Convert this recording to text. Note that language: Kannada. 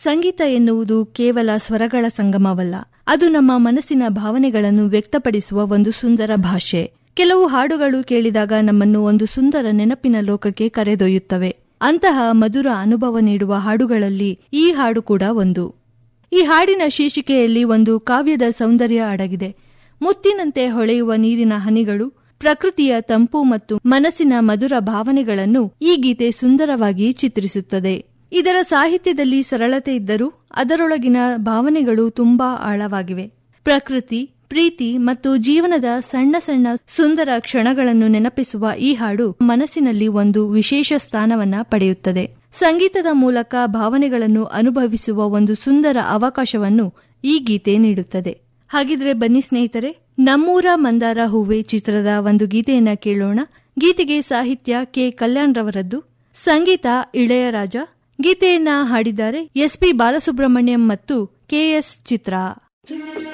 ಸಂಗೀತ ಎನ್ನುವುದು ಕೇವಲ ಸ್ವರಗಳ ಸಂಗಮವಲ್ಲ ಅದು ನಮ್ಮ ಮನಸ್ಸಿನ ಭಾವನೆಗಳನ್ನು ವ್ಯಕ್ತಪಡಿಸುವ ಒಂದು ಸುಂದರ ಭಾಷೆ ಕೆಲವು ಹಾಡುಗಳು ಕೇಳಿದಾಗ ನಮ್ಮನ್ನು ಒಂದು ಸುಂದರ ನೆನಪಿನ ಲೋಕಕ್ಕೆ ಕರೆದೊಯ್ಯುತ್ತವೆ ಅಂತಹ ಮಧುರ ಅನುಭವ ನೀಡುವ ಹಾಡುಗಳಲ್ಲಿ ಈ ಹಾಡು ಕೂಡ ಒಂದು ಈ ಹಾಡಿನ ಶೀರ್ಷಿಕೆಯಲ್ಲಿ ಒಂದು ಕಾವ್ಯದ ಸೌಂದರ್ಯ ಅಡಗಿದೆ ಮುತ್ತಿನಂತೆ ಹೊಳೆಯುವ ನೀರಿನ ಹನಿಗಳು ಪ್ರಕೃತಿಯ ತಂಪು ಮತ್ತು ಮನಸ್ಸಿನ ಮಧುರ ಭಾವನೆಗಳನ್ನು ಈ ಗೀತೆ ಸುಂದರವಾಗಿ ಚಿತ್ರಿಸುತ್ತದೆ ಇದರ ಸಾಹಿತ್ಯದಲ್ಲಿ ಸರಳತೆ ಇದ್ದರೂ ಅದರೊಳಗಿನ ಭಾವನೆಗಳು ತುಂಬಾ ಆಳವಾಗಿವೆ ಪ್ರಕೃತಿ ಪ್ರೀತಿ ಮತ್ತು ಜೀವನದ ಸಣ್ಣ ಸಣ್ಣ ಸುಂದರ ಕ್ಷಣಗಳನ್ನು ನೆನಪಿಸುವ ಈ ಹಾಡು ಮನಸ್ಸಿನಲ್ಲಿ ಒಂದು ವಿಶೇಷ ಸ್ಥಾನವನ್ನ ಪಡೆಯುತ್ತದೆ ಸಂಗೀತದ ಮೂಲಕ ಭಾವನೆಗಳನ್ನು ಅನುಭವಿಸುವ ಒಂದು ಸುಂದರ ಅವಕಾಶವನ್ನು ಈ ಗೀತೆ ನೀಡುತ್ತದೆ ಹಾಗಿದ್ರೆ ಬನ್ನಿ ಸ್ನೇಹಿತರೆ ನಮ್ಮೂರ ಮಂದಾರ ಹೂವೆ ಚಿತ್ರದ ಒಂದು ಗೀತೆಯನ್ನ ಕೇಳೋಣ ಗೀತೆಗೆ ಸಾಹಿತ್ಯ ಕೆ ಕಲ್ಯಾಣ್ ರವರದ್ದು ಸಂಗೀತ ಇಳೆಯರಾಜ ಗೀತೆಯನ್ನ ಹಾಡಿದ್ದಾರೆ ಎಸ್ ಪಿ ಬಾಲಸುಬ್ರಹ್ಮಣ್ಯಂ ಮತ್ತು ಕೆಎಸ್ ಚಿತ್ರ